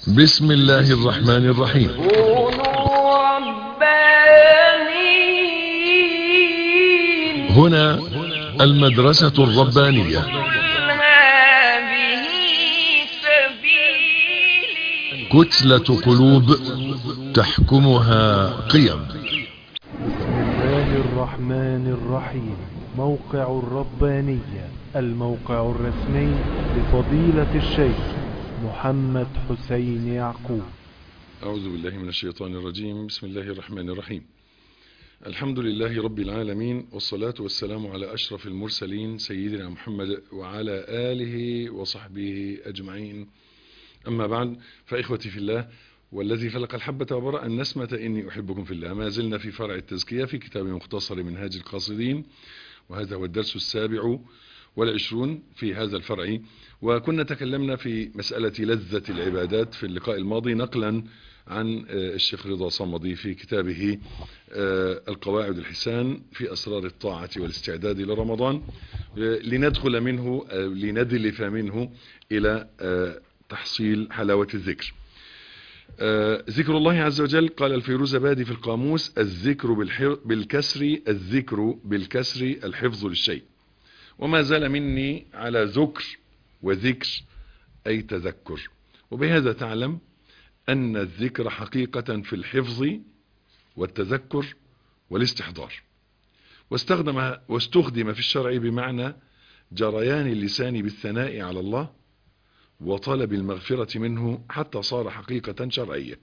بسم الله الرحمن الرحيم كونوا ربانيين هنا المدرسة الربانية قل هذه سبيلي كتلة قلوب تحكمها قيم بسم الله الرحمن الرحيم موقع الربانية الموقع الرسمي لفضيلة الشيخ محمد حسين يعقوب أعوذ بالله من الشيطان الرجيم بسم الله الرحمن الرحيم الحمد لله رب العالمين والصلاة والسلام على أشرف المرسلين سيدنا محمد وعلى آله وصحبه أجمعين أما بعد فإخوتي في الله والذي فلق الحبة وبرأ النسمة إني أحبكم في الله ما زلنا في فرع التزكية في كتاب مختصر منهاج القاصدين وهذا هو الدرس السابع والعشرون في هذا الفرع وكنا تكلمنا في مسألة لذة العبادات في اللقاء الماضي نقلا عن الشيخ رضا صمدي في كتابه القواعد الحسان في أسرار الطاعة والاستعداد لرمضان لندخل منه لندلف منه إلى تحصيل حلاوة الذكر ذكر الله عز وجل قال الفيروزبادي في القاموس الذكر بالكسر الذكر بالكسر الحفظ للشيء وما زال مني على ذكر وذكر أي تذكر وبهذا تعلم أن الذكر حقيقة في الحفظ والتذكر والاستحضار واستخدم, واستخدم في الشرع بمعنى جريان اللسان بالثناء على الله وطلب المغفرة منه حتى صار حقيقة شرعية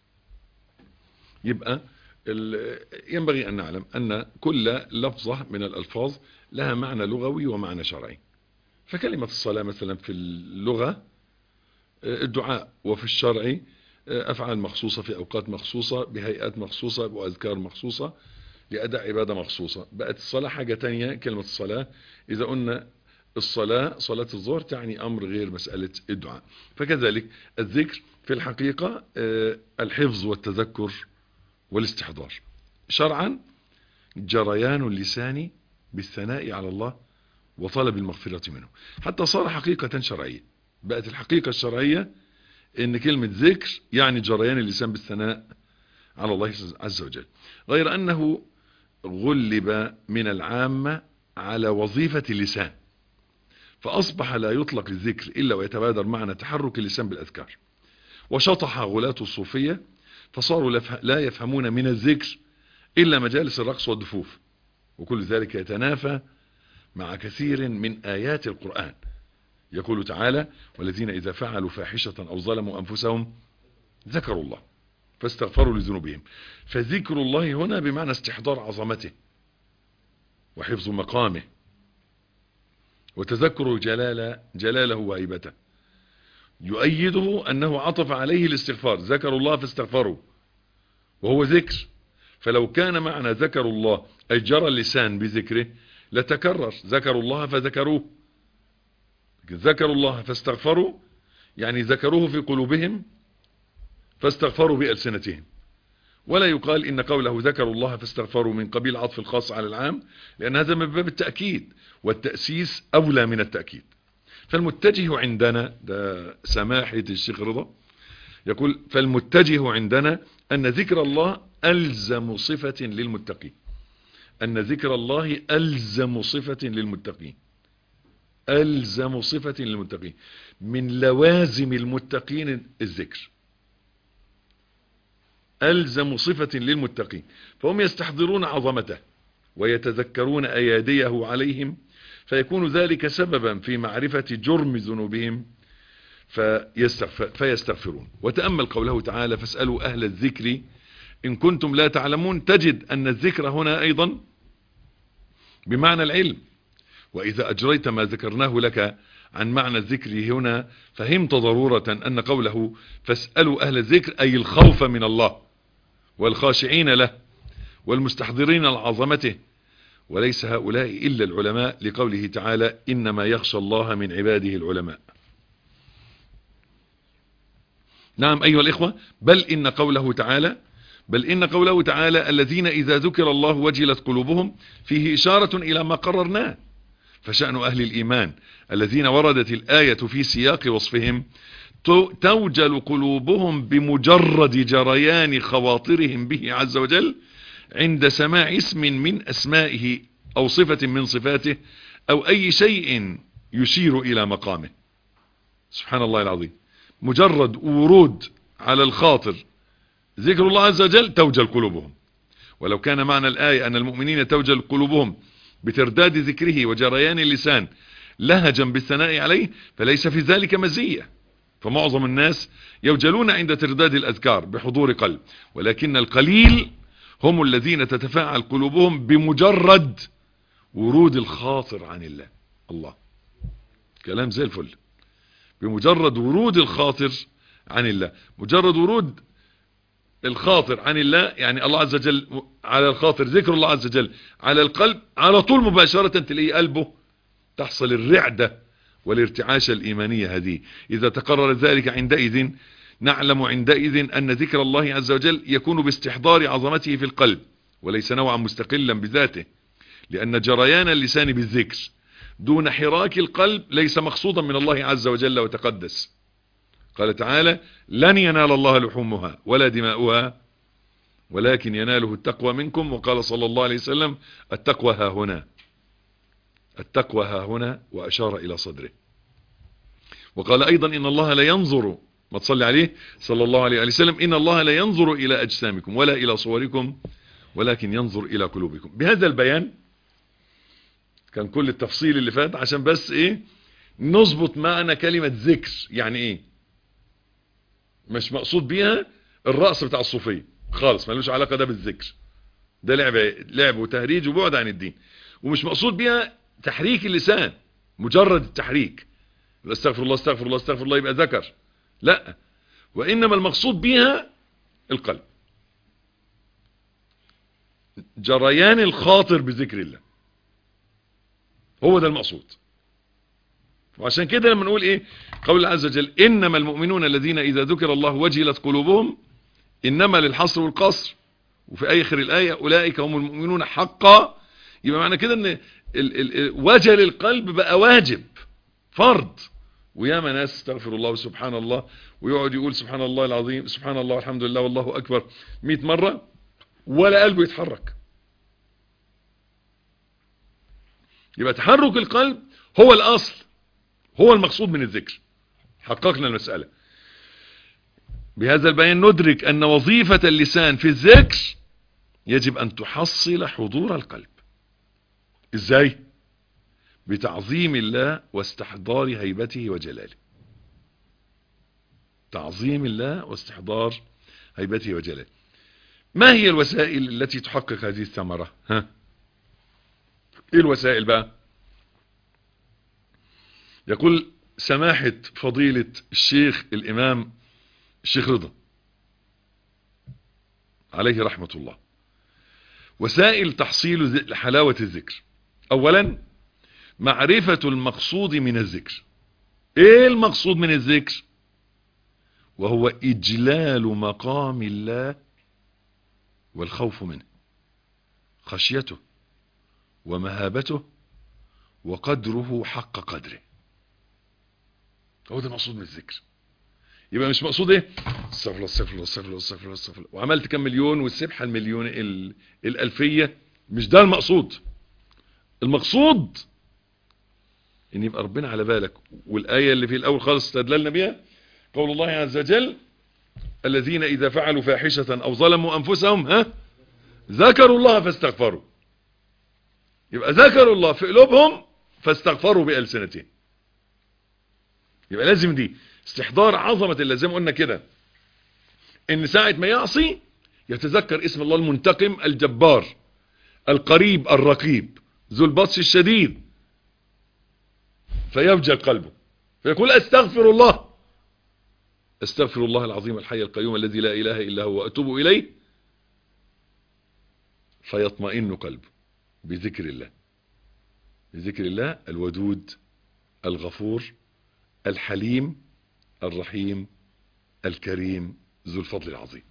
يبقى ينبغي أن نعلم أن كل لفظة من الألفاظ لها معنى لغوي ومعنى شرعي فكلمة الصلاة مثلا في اللغة الدعاء وفي الشرع أفعال مخصوصة في أوقات مخصوصة بهيئات مخصوصة وأذكار مخصوصة لأداء عبادة مخصوصة بقت الصلاة حاجة تانية كلمة الصلاة إذا قلنا الصلاة صلاة الظهر تعني أمر غير مسألة الدعاء فكذلك الذكر في الحقيقة الحفظ والتذكر والاستحضار شرعا جريان اللسان بالثناء على الله وطلب المغفرة منه حتى صار حقيقة شرعية بقت الحقيقة الشرعية ان كلمة ذكر يعني جريان اللسان بالثناء على الله عز وجل غير انه غلب من العامة على وظيفة اللسان فأصبح لا يطلق الذكر إلا ويتبادر معنى تحرك اللسان بالأذكار وشطح غلاة الصوفية فصاروا لا يفهمون من الذكر إلا مجالس الرقص والدفوف وكل ذلك يتنافى مع كثير من آيات القرآن يقول تعالى والذين إذا فعلوا فاحشة أو ظلموا أنفسهم ذكروا الله فاستغفروا لذنوبهم فذكر الله هنا بمعنى استحضار عظمته وحفظ مقامه وتذكر جلال جلاله وهيبته يؤيده أنه عطف عليه الاستغفار ذكروا الله فاستغفروا وهو ذكر فلو كان معنى ذكروا الله أي جرى اللسان بذكره لتكرر ذكروا الله فذكروه ذكروا الله فاستغفروا يعني ذكروه في قلوبهم فاستغفروا بألسنتهم ولا يقال إن قوله ذكروا الله فاستغفروا من قبيل عطف الخاص على العام لأن هذا من باب التأكيد والتأسيس أولى من التأكيد فالمتجه عندنا ده سماحة الشيخ رضا يقول فالمتجه عندنا أن ذكر الله ألزم صفة للمتقين أن ذكر الله ألزم صفة للمتقين ألزم صفة للمتقين من لوازم المتقين الذكر ألزم صفة للمتقين فهم يستحضرون عظمته ويتذكرون أياديه عليهم فيكون ذلك سببا في معرفة جرم ذنوبهم فيستغفر فيستغفرون وتأمل قوله تعالى فاسألوا أهل الذكر إن كنتم لا تعلمون تجد أن الذكر هنا أيضا بمعنى العلم وإذا أجريت ما ذكرناه لك عن معنى الذكر هنا فهمت ضرورة أن قوله فاسألوا أهل الذكر أي الخوف من الله والخاشعين له والمستحضرين لعظمته وليس هؤلاء إلا العلماء لقوله تعالى إنما يخشى الله من عباده العلماء نعم أيها الإخوة بل إن قوله تعالى بل إن قوله تعالى الذين إذا ذكر الله وجلت قلوبهم فيه إشارة إلى ما قررناه فشأن أهل الإيمان الذين وردت الآية في سياق وصفهم تو- توجل قلوبهم بمجرد جريان خواطرهم به عز وجل عند سماع اسم من أسمائه أو صفة من صفاته أو أي شيء يشير إلى مقامه سبحان الله العظيم مجرد ورود على الخاطر ذكر الله عز وجل توجل قلوبهم ولو كان معنى الآية أن المؤمنين توجل قلوبهم بترداد ذكره وجريان اللسان لهجا بالثناء عليه فليس في ذلك مزية فمعظم الناس يوجلون عند ترداد الأذكار بحضور قلب ولكن القليل هم الذين تتفاعل قلوبهم بمجرد ورود الخاطر عن الله الله كلام زي الفل بمجرد ورود الخاطر عن الله مجرد ورود الخاطر عن الله يعني الله عز وجل على الخاطر ذكر الله عز وجل على القلب على طول مباشرة تلاقي قلبه تحصل الرعدة والارتعاشة الإيمانية هذه إذا تقرر ذلك عندئذ نعلم عندئذ أن ذكر الله عز وجل يكون باستحضار عظمته في القلب وليس نوعا مستقلا بذاته لأن جريان اللسان بالذكر دون حراك القلب ليس مقصودا من الله عز وجل وتقدس قال تعالى لن ينال الله لحومها ولا دماؤها ولكن يناله التقوى منكم وقال صلى الله عليه وسلم التقوى ها هنا التقوى ها هنا وأشار إلى صدره وقال أيضا إن الله لا ينظر ما تصلي عليه صلى الله عليه وسلم إن الله لا ينظر إلى أجسامكم ولا إلى صوركم ولكن ينظر إلى قلوبكم بهذا البيان كان كل التفصيل اللي فات عشان بس إيه نظبط معنى كلمة ذكر يعني إيه مش مقصود بيها الرأس بتاع الصوفية خالص ملوش علاقة ده بالذكر ده لعب لعب وتهريج وبعد عن الدين ومش مقصود بيها تحريك اللسان مجرد التحريك استغفر الله استغفر الله استغفر الله يبقى ذكر لا وإنما المقصود بيها القلب جريان الخاطر بذكر الله هو ده المقصود وعشان كده لما نقول ايه قول الله عز وجل انما المؤمنون الذين اذا ذكر الله وجلت قلوبهم انما للحصر والقصر وفي اخر الايه اولئك هم المؤمنون حقا يبقى معنى كده ان ال ال وجل القلب بقى واجب فرض وياما ناس استغفر الله وسبحان الله ويقعد يقول سبحان الله العظيم سبحان الله والحمد لله والله اكبر 100 مره ولا قلبه يتحرك يبقى تحرك القلب هو الاصل هو المقصود من الذكر حققنا المسألة بهذا البيان ندرك أن وظيفة اللسان في الذكر يجب أن تحصل حضور القلب إزاي؟ بتعظيم الله واستحضار هيبته وجلاله تعظيم الله واستحضار هيبته وجلاله ما هي الوسائل التي تحقق هذه الثمرة ها؟ ايه الوسائل بقى يقول سماحة فضيلة الشيخ الإمام الشيخ رضا عليه رحمة الله وسائل تحصيل حلاوة الذكر أولا معرفة المقصود من الذكر ايه المقصود من الذكر وهو إجلال مقام الله والخوف منه خشيته ومهابته وقدره حق قدره هو ده المقصود من الذكر يبقى مش مقصود ايه استغفر الله استغفر الله استغفر الله استغفر الله استغفر الله وعملت كم مليون والسبحه المليون ال... الالفيه مش ده المقصود المقصود ان يبقى ربنا على بالك والايه اللي في الاول خالص استدللنا بيها قول الله عز وجل الذين اذا فعلوا فاحشه او ظلموا انفسهم ها ذكروا الله فاستغفروا يبقى ذكروا الله في قلوبهم فاستغفروا بألسنتهم يبقى لازم دي استحضار عظمة الله زي ما قلنا كده ان ساعة ما يعصي يتذكر اسم الله المنتقم الجبار القريب الرقيب ذو البطش الشديد فيفجر قلبه فيقول استغفر الله استغفر الله العظيم الحي القيوم الذي لا اله الا هو واتوب اليه فيطمئن قلبه بذكر الله بذكر الله الودود الغفور الحليم الرحيم الكريم ذو الفضل العظيم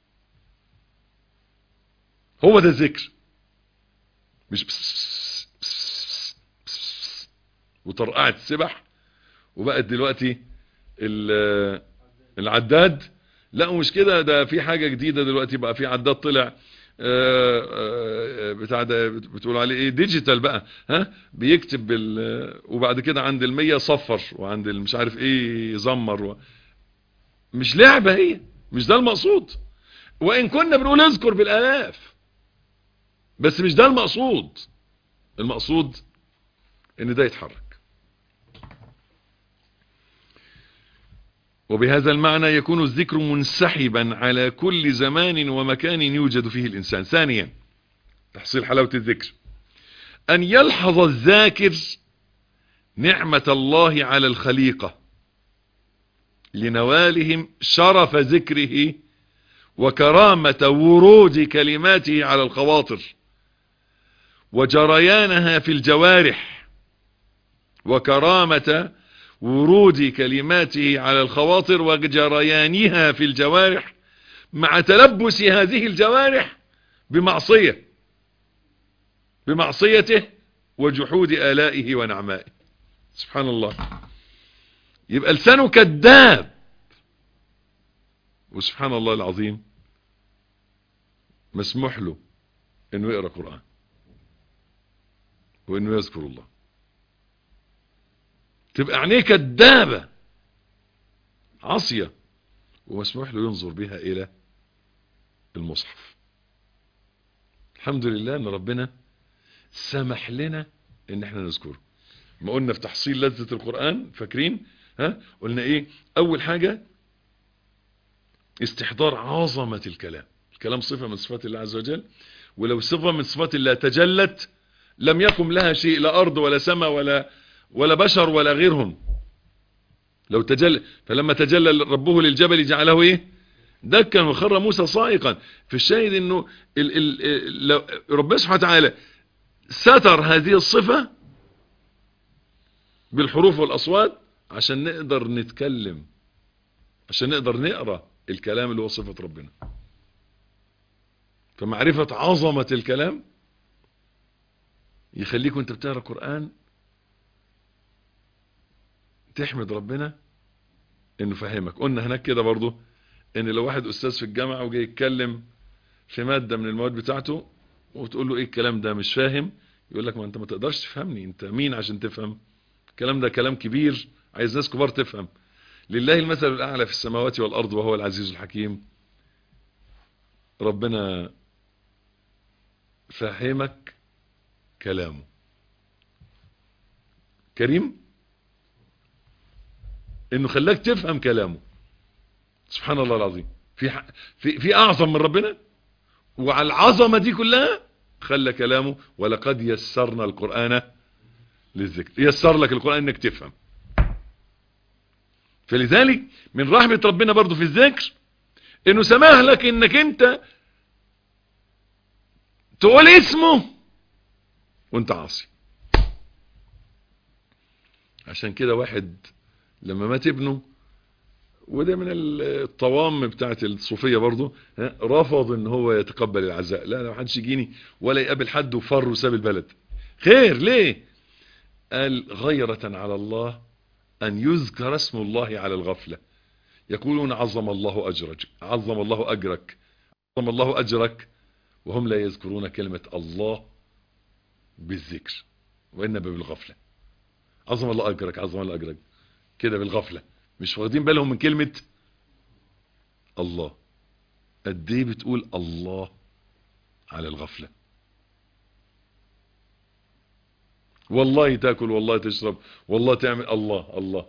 هو ده الذكر مش بس بس بس بس بس وطرقعت السبح وبقت دلوقتي ال العداد لا مش كده ده في حاجة جديدة دلوقتي بقى في عداد طلع آه، آه، بتاع ده بتقول عليه ايه ديجيتال بقى ها بيكتب بال وبعد كده عند المية صفر وعند مش عارف ايه زمر و... مش لعبة هي مش ده المقصود وان كنا بنقول اذكر بالالاف بس مش ده المقصود المقصود ان ده يتحرك وبهذا المعنى يكون الذكر منسحبا على كل زمان ومكان يوجد فيه الإنسان ثانيا تحصيل حلاوة الذكر أن يلحظ الذاكر نعمة الله على الخليقة لنوالهم شرف ذكره وكرامة ورود كلماته على الخواطر وجريانها في الجوارح وكرامة ورود كلماته على الخواطر وجريانها في الجوارح مع تلبس هذه الجوارح بمعصية بمعصيته وجحود آلائه ونعمائه سبحان الله يبقى لسانه كذاب وسبحان الله العظيم مسموح له انه يقرأ قرآن وانه يذكر الله تبقى عينيه كدابة عصية ومسموح له ينظر بها الى المصحف الحمد لله ان ربنا سمح لنا ان احنا نذكره ما قلنا في تحصيل لذة القرآن فاكرين ها قلنا ايه اول حاجة استحضار عظمة الكلام الكلام صفة من صفات الله عز وجل ولو صفة من صفات الله تجلت لم يقم لها شيء لا أرض ولا سماء ولا ولا بشر ولا غيرهم لو تجلى فلما تجلى ربه للجبل جعله ايه دكا وخر موسى صائقا في الشاهد انه ال ال لو ربنا سبحانه وتعالى ستر هذه الصفة بالحروف والأصوات عشان نقدر نتكلم عشان نقدر نقرأ الكلام اللي هو صفة ربنا فمعرفة عظمة الكلام يخليك وانت بتقرأ قرآن تحمد ربنا انه فهمك قلنا هناك كده برضو ان لو واحد استاذ في الجامعة وجاي يتكلم في مادة من المواد بتاعته وتقول له ايه الكلام ده مش فاهم يقول لك ما انت ما تقدرش تفهمني انت مين عشان تفهم الكلام ده كلام كبير عايز ناس كبار تفهم لله المثل الاعلى في السماوات والارض وهو العزيز الحكيم ربنا فهمك كلامه كريم انه خلاك تفهم كلامه سبحان الله العظيم في ح... في في اعظم من ربنا وعلى العظمه دي كلها خلى كلامه ولقد يسرنا القران للذكر يسر لك القران انك تفهم فلذلك من رحمه ربنا برضو في الذكر انه سمح لك انك انت تقول اسمه وانت عاصي عشان كده واحد لما مات ابنه وده من الطوام بتاعت الصوفية برضو ها، رفض ان هو يتقبل العزاء لا لا محدش يجيني ولا يقابل حد وفر وساب البلد خير ليه قال غيرة على الله ان يذكر اسم الله على الغفلة يقولون عظم الله اجرك عظم الله اجرك عظم الله اجرك وهم لا يذكرون كلمة الله بالذكر وانما بالغفلة عظم الله اجرك عظم الله اجرك كده بالغفلة مش واخدين بالهم من كلمة الله قد ايه بتقول الله على الغفلة والله تاكل والله تشرب والله تعمل الله الله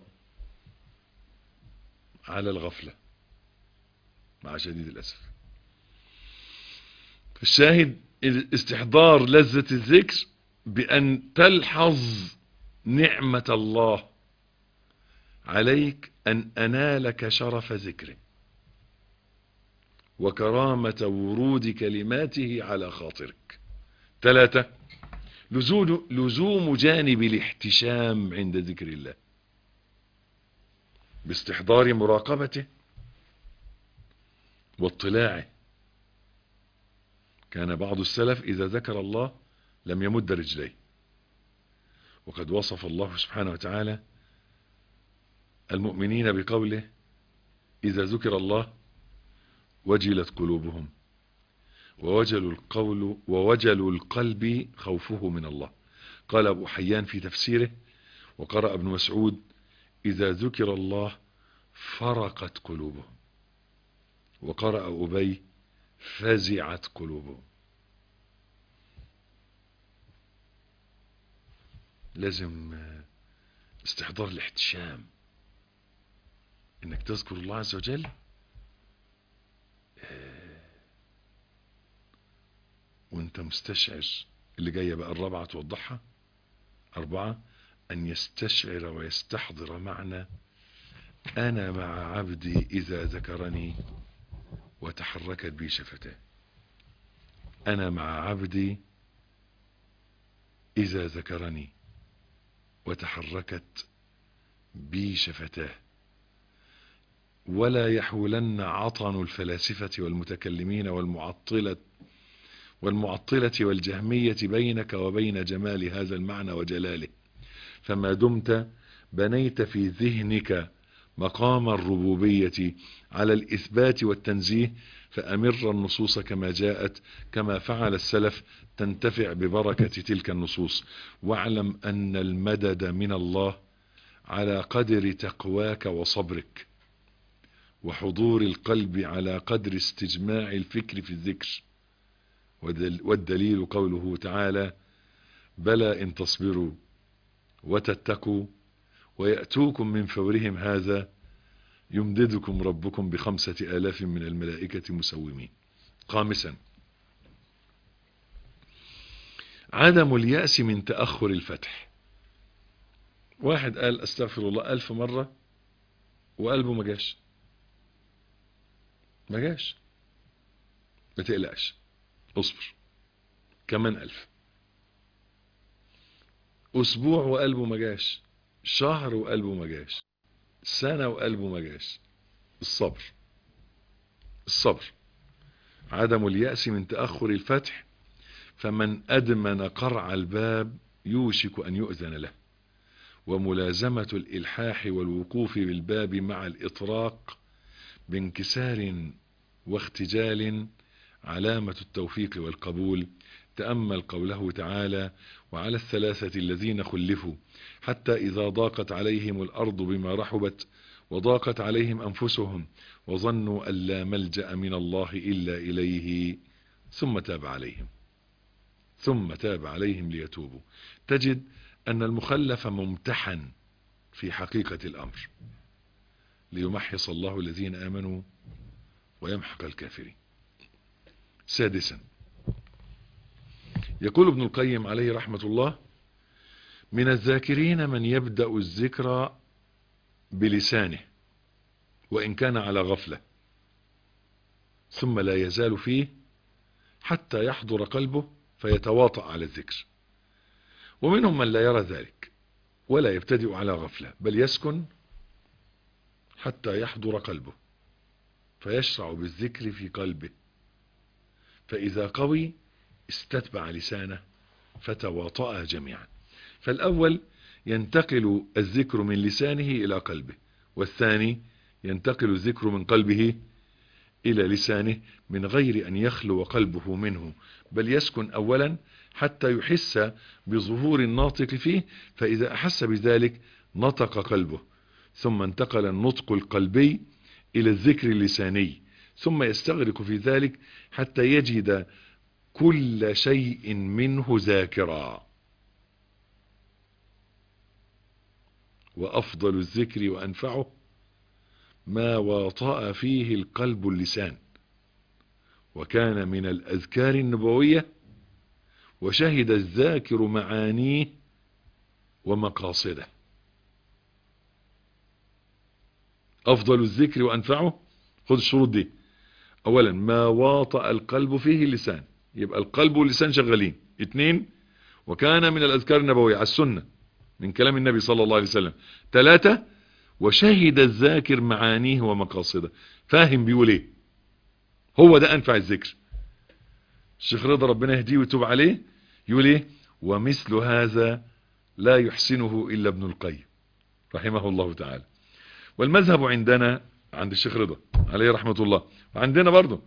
على الغفلة مع شديد الأسف الشاهد استحضار لذة الذكر بأن تلحظ نعمة الله عليك أن أنالك شرف ذكره وكرامة ورود كلماته على خاطرك ثلاثة لزوم, لزوم جانب الاحتشام عند ذكر الله باستحضار مراقبته واطلاعه كان بعض السلف إذا ذكر الله لم يمد رجليه وقد وصف الله سبحانه وتعالى المؤمنين بقوله إذا ذكر الله وجلت قلوبهم ووجل القول ووجل القلب خوفه من الله قال أبو حيان في تفسيره وقرأ ابن مسعود إذا ذكر الله فرقت قلوبهم وقرأ أبي فزعت قلوبهم لازم استحضار الاحتشام انك تذكر الله عز وجل وانت مستشعر اللي جاية بقى الرابعة توضحها أربعة أن يستشعر ويستحضر معنى أنا مع عبدي إذا ذكرني وتحركت بي شفتاه أنا مع عبدي إذا ذكرني وتحركت بي شفتاه ولا يحولن عطن الفلاسفة والمتكلمين والمعطلة والمعطلة والجهمية بينك وبين جمال هذا المعنى وجلاله فما دمت بنيت في ذهنك مقام الربوبية على الإثبات والتنزيه فأمر النصوص كما جاءت كما فعل السلف تنتفع ببركة تلك النصوص واعلم أن المدد من الله على قدر تقواك وصبرك وحضور القلب على قدر استجماع الفكر في الذكر والدليل قوله تعالى بلى إن تصبروا وتتقوا ويأتوكم من فورهم هذا يمددكم ربكم بخمسة آلاف من الملائكة مسومين خامسا عدم اليأس من تأخر الفتح واحد قال استغفر الله ألف مرة وقلبه ما جاش ما جاش ما تقلقش اصبر كمان ألف أسبوع وقلبه ما جاش شهر وقلبه ما جاش سنة وقلبه ما جاش الصبر الصبر عدم اليأس من تأخر الفتح فمن أدمن قرع الباب يوشك أن يؤذن له وملازمة الإلحاح والوقوف بالباب مع الإطراق بانكسار واختجال علامة التوفيق والقبول تأمل قوله تعالى وعلى الثلاثة الذين خلفوا حتى إذا ضاقت عليهم الأرض بما رحبت وضاقت عليهم أنفسهم وظنوا أن لا ملجأ من الله إلا إليه ثم تاب عليهم ثم تاب عليهم ليتوبوا تجد أن المخلف ممتحن في حقيقة الأمر ليمحص الله الذين آمنوا ويمحق الكافرين سادسا يقول ابن القيم عليه رحمة الله من الذاكرين من يبدأ الذكر بلسانه وإن كان على غفلة ثم لا يزال فيه حتى يحضر قلبه فيتواطأ على الذكر ومنهم من لا يرى ذلك ولا يبتدئ على غفلة بل يسكن حتى يحضر قلبه فيشرع بالذكر في قلبه فإذا قوي استتبع لسانه فتواطأ جميعا فالأول ينتقل الذكر من لسانه إلى قلبه والثاني ينتقل الذكر من قلبه إلى لسانه من غير أن يخلو قلبه منه بل يسكن أولا حتى يحس بظهور الناطق فيه فإذا أحس بذلك نطق قلبه ثم انتقل النطق القلبي إلى الذكر اللساني ثم يستغرق في ذلك حتى يجد كل شيء منه ذاكرا وأفضل الذكر وأنفعه ما واطأ فيه القلب اللسان وكان من الأذكار النبوية وشهد الذاكر معانيه ومقاصده أفضل الذكر وأنفعه خذ الشروط دي أولا ما واطأ القلب فيه اللسان يبقى القلب واللسان شغالين اتنين وكان من الأذكار النبوية على السنة من كلام النبي صلى الله عليه وسلم ثلاثة وشهد الذاكر معانيه ومقاصده فاهم بيقول ايه هو ده أنفع الذكر الشيخ رضا ربنا يهديه ويتوب عليه يقول ايه ومثل هذا لا يحسنه إلا ابن القيم رحمه الله تعالى والمذهب عندنا عند الشيخ رضا عليه رحمة الله وعندنا برضه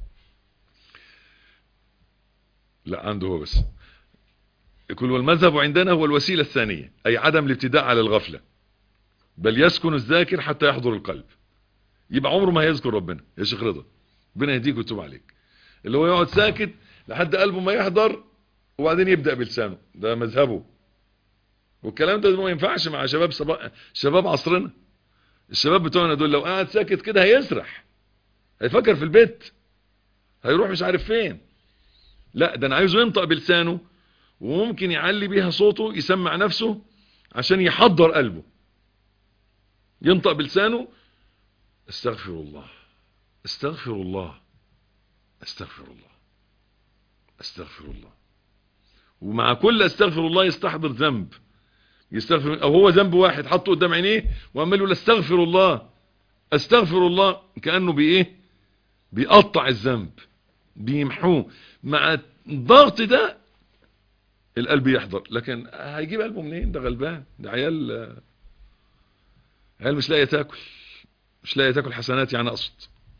لا عنده هو بس يقول والمذهب عندنا هو الوسيلة الثانية أي عدم الابتداء على الغفلة بل يسكن الذاكر حتى يحضر القلب يبقى عمره ما هيذكر ربنا يا شيخ رضا ربنا يهديك ويتوب عليك اللي هو يقعد ساكت لحد قلبه ما يحضر وبعدين يبدأ بلسانه ده مذهبه والكلام ده ما ينفعش مع شباب سبا... شباب عصرنا الشباب بتوعنا دول لو قاعد ساكت كده هيسرح هيفكر في البيت هيروح مش عارف فين لا ده انا عايزه ينطق بلسانه وممكن يعلي بيها صوته يسمع نفسه عشان يحضر قلبه ينطق بلسانه استغفر الله استغفر الله استغفر الله استغفر الله ومع كل استغفر الله يستحضر ذنب يستغفر او هو ذنب واحد حطه قدام عينيه وعمال يقول استغفر الله استغفر الله كانه بايه بيقطع الذنب بيمحوه مع الضغط ده القلب يحضر لكن هيجيب قلبه منين ده غلبان ده عيال عيال مش لاقيه تاكل مش لاقيه تاكل حسنات يعني اقصد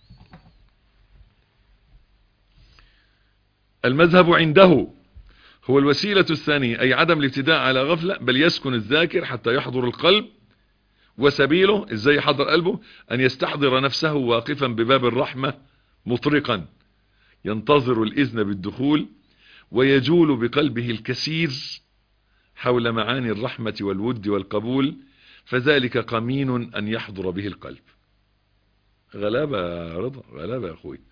المذهب عنده هو الوسيلة الثانية أي عدم الابتداء على غفلة بل يسكن الذاكر حتى يحضر القلب وسبيله ازاي يحضر قلبه أن يستحضر نفسه واقفا بباب الرحمة مطرقا ينتظر الإذن بالدخول ويجول بقلبه الكثير حول معاني الرحمة والود والقبول فذلك قمين أن يحضر به القلب غلابة يا رضا غلابة يا أخوي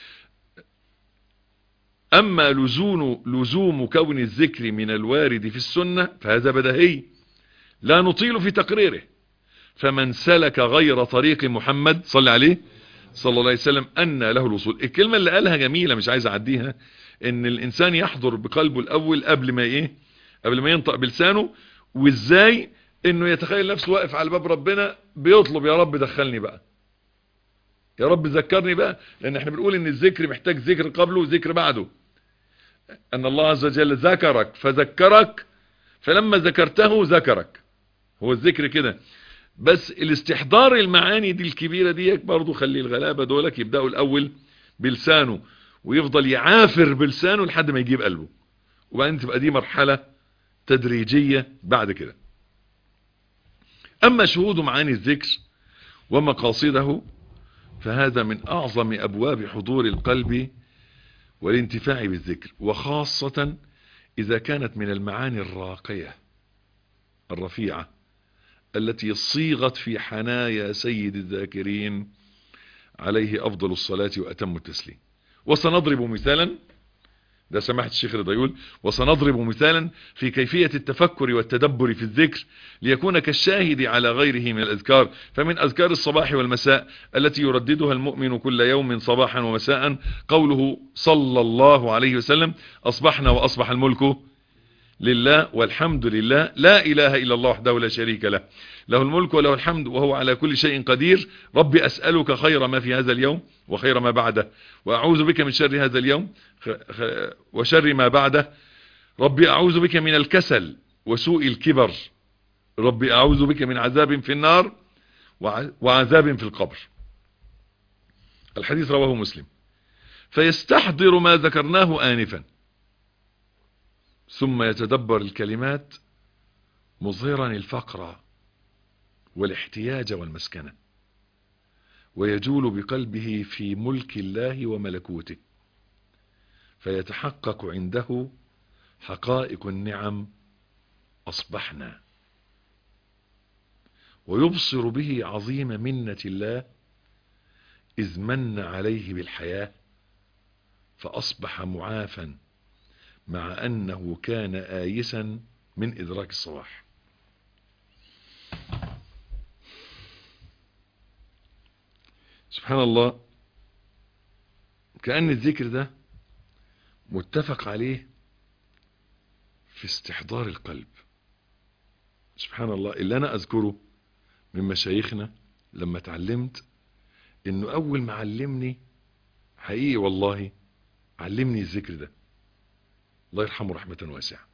أما لزوم, لزوم كون الذكر من الوارد في السنة فهذا بدهي لا نطيل في تقريره فمن سلك غير طريق محمد صلى عليه صلى الله عليه وسلم أن له الوصول الكلمة اللي قالها جميلة مش عايز أعديها ان الإنسان يحضر بقلبه الأول قبل ما إيه قبل ما ينطق بلسانه وإزاي انه يتخيل نفسه واقف على باب ربنا بيطلب يا رب دخلني بقى يا رب ذكرني بقى لان احنا بنقول ان الذكر محتاج ذكر قبله وذكر بعده ان الله عز وجل ذكرك فذكرك فلما ذكرته ذكرك هو الذكر كده بس الاستحضار المعاني دي الكبيرة دي برضو خلي الغلابة دولك يبدأوا الاول بلسانه ويفضل يعافر بلسانه لحد ما يجيب قلبه وبعدين تبقى دي مرحلة تدريجية بعد كده اما شهود معاني الذكر ومقاصده فهذا من اعظم ابواب حضور القلب والانتفاع بالذكر وخاصة اذا كانت من المعاني الراقية الرفيعة التي صيغت في حنايا سيد الذاكرين عليه افضل الصلاة واتم التسليم وسنضرب مثالا ده سماحة الشيخ رضا يقول وسنضرب مثالا في كيفية التفكر والتدبر في الذكر ليكون كالشاهد على غيره من الأذكار فمن أذكار الصباح والمساء التي يرددها المؤمن كل يوم صباحا ومساء قوله صلى الله عليه وسلم أصبحنا وأصبح الملك لله والحمد لله لا إله إلا الله وحده لا شريك له له الملك وله الحمد وهو على كل شيء قدير ربي أسألك خير ما في هذا اليوم وخير ما بعده وأعوذ بك من شر هذا اليوم وشر ما بعده ربي أعوذ بك من الكسل وسوء الكبر ربي أعوذ بك من عذاب في النار وعذاب في القبر الحديث رواه مسلم فيستحضر ما ذكرناه آنفا ثم يتدبر الكلمات مظهرا الفقر والاحتياج والمسكنة ويجول بقلبه في ملك الله وملكوته فيتحقق عنده حقائق النعم أصبحنا ويبصر به عظيم منة الله إذ من عليه بالحياة فأصبح معافا مع أنه كان آيسا من إدراك الصباح سبحان الله كأن الذكر ده متفق عليه في استحضار القلب سبحان الله اللي أنا أذكره من مشايخنا لما اتعلمت انه اول ما علمني حقيقي والله علمني الذكر ده الله يرحمه رحمة واسعة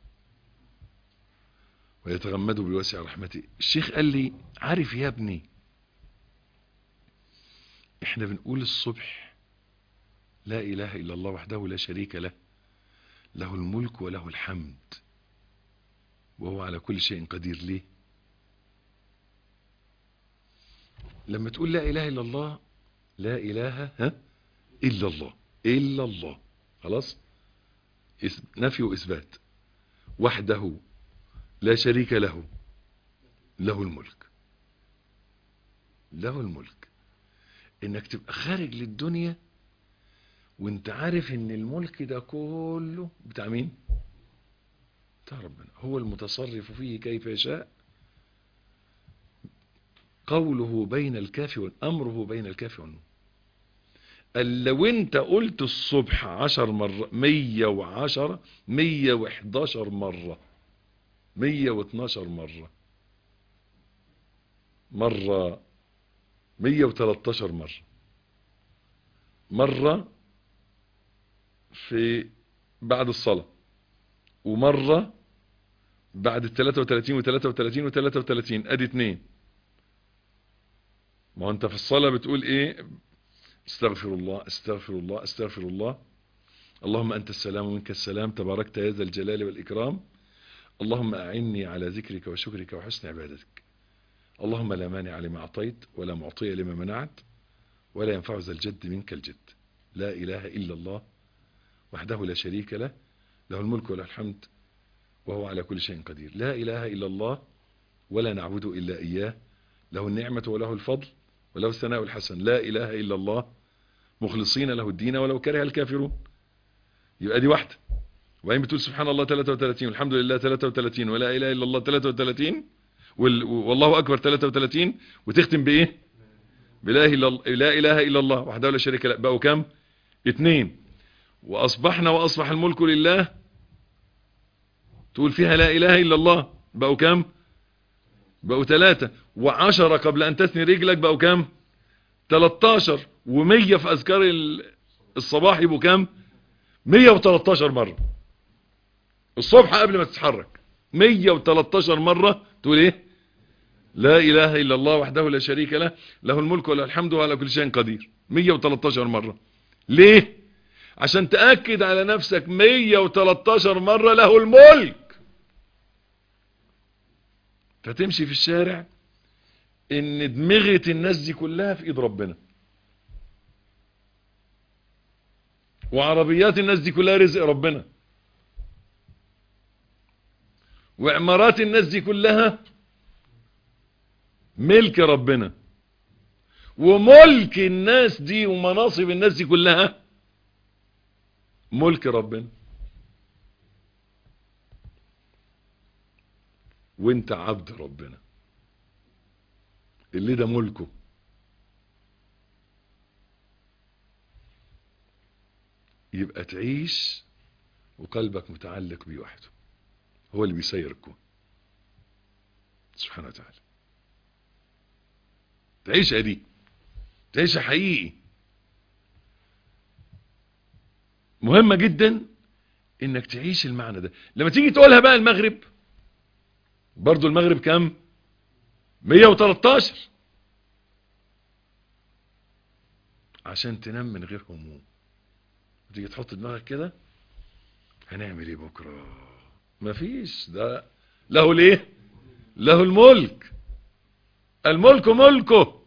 ويتغمده بالواسع رحمته الشيخ قال لي عارف يا ابني احنا بنقول الصبح لا اله الا الله وحده لا شريك له له الملك وله الحمد وهو على كل شيء قدير ليه لما تقول لا اله الا الله لا اله ها الا الله الا الله خلاص إس- نفي واثبات وحده لا شريك له له الملك له الملك انك تبقى خارج للدنيا وانت عارف ان الملك ده كله بتاع مين بتاع ربنا هو المتصرف فيه كيف يشاء قوله بين الكاف والامره بين الكاف والنون قال لو انت قلت الصبح عشر مرة مية وعشرة مية وحداشر مرة مية واتناشر مرة مرة مية وتلاتاشر مرة مرة في بعد الصلاة ومرة بعد التلاتة وتلاتين وتلاتة وتلاتين وتلاتة وتلاتين ادي اتنين ما هو انت في الصلاة بتقول ايه استغفر الله استغفر الله استغفر الله اللهم انت السلام ومنك السلام تباركت يا ذا الجلال والاكرام اللهم اعني على ذكرك وشكرك وحسن عبادتك اللهم لا مانع لما اعطيت ولا معطي لما منعت ولا ينفع ذا الجد منك الجد لا اله الا الله وحده لا شريك له له الملك وله الحمد وهو على كل شيء قدير لا اله الا الله ولا نعبد الا اياه له النعمة وله الفضل وله الثناء الحسن لا اله الا الله مخلصين له الدين ولو كره الكافرون يبقى دي واحدة وبعدين بتقول سبحان الله 33 والحمد لله 33 ولا اله الا الله 33 وال- والله اكبر 33 وتختم بايه بلا اله الا لا اله الا الله وحده لا شريك له بقوا كام اتنين واصبحنا واصبح الملك لله تقول فيها لا اله الا الله بقوا كام بقوا ثلاثة وعشرة قبل ان تثني رجلك بقوا كام 13 ومية في اذكار ال- الصباح يبقوا كام 113 مرة الصبح قبل ما تتحرك 113 مرة تقول ايه لا اله الا الله وحده لا شريك له له الملك وله الحمد وعلى كل شيء قدير 113 مرة ليه عشان تأكد على نفسك 113 مرة له الملك فتمشي في الشارع ان دماغة الناس دي كلها في ايد ربنا وعربيات الناس دي كلها رزق ربنا وعمارات الناس دي كلها ملك ربنا وملك الناس دي ومناصب الناس دي كلها ملك ربنا وانت عبد ربنا اللي ده ملكه يبقى تعيش وقلبك متعلق بيه وحده هو اللي بيسير الكون سبحانه وتعالى تعيشها دي تعيشها حقيقي مهمة جدا انك تعيش المعنى ده لما تيجي تقولها بقى المغرب برضو المغرب كام 113 عشان تنام من غير هموم تيجي تحط دماغك كده هنعمل ايه بكرة مفيش ده له ليه له الملك الملك ملكه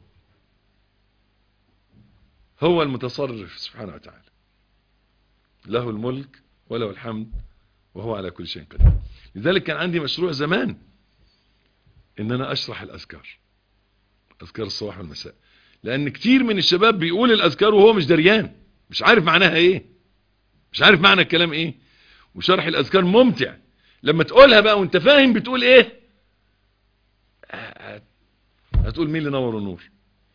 هو المتصرف سبحانه وتعالى له الملك وله الحمد وهو على كل شيء قدير لذلك كان عندي مشروع زمان ان انا اشرح الاذكار اذكار الصباح والمساء لان كتير من الشباب بيقول الاذكار وهو مش دريان مش عارف معناها ايه مش عارف معنى الكلام ايه وشرح الاذكار ممتع لما تقولها بقى وانت فاهم بتقول ايه هتقول مين اللي نور النور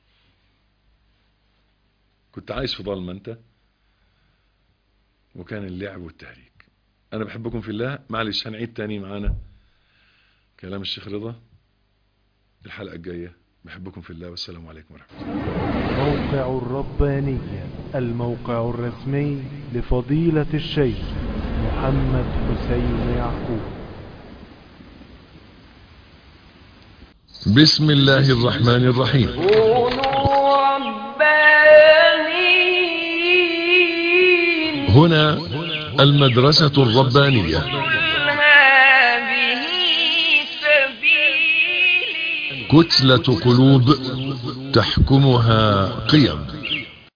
كنت عايش في ضلمه انت وكان اللعب والتهريج انا بحبكم في الله معلش هنعيد تاني معانا كلام الشيخ رضا الحلقة الجاية بحبكم في الله والسلام عليكم ورحمة الله موقع الربانية الموقع الرسمي لفضيلة الشيخ محمد حسين يعقوب بسم الله الرحمن الرحيم كونوا ربانيين هنا المدرسة الربانية قل هذه سبيلي كتلة قلوب تحكمها قيم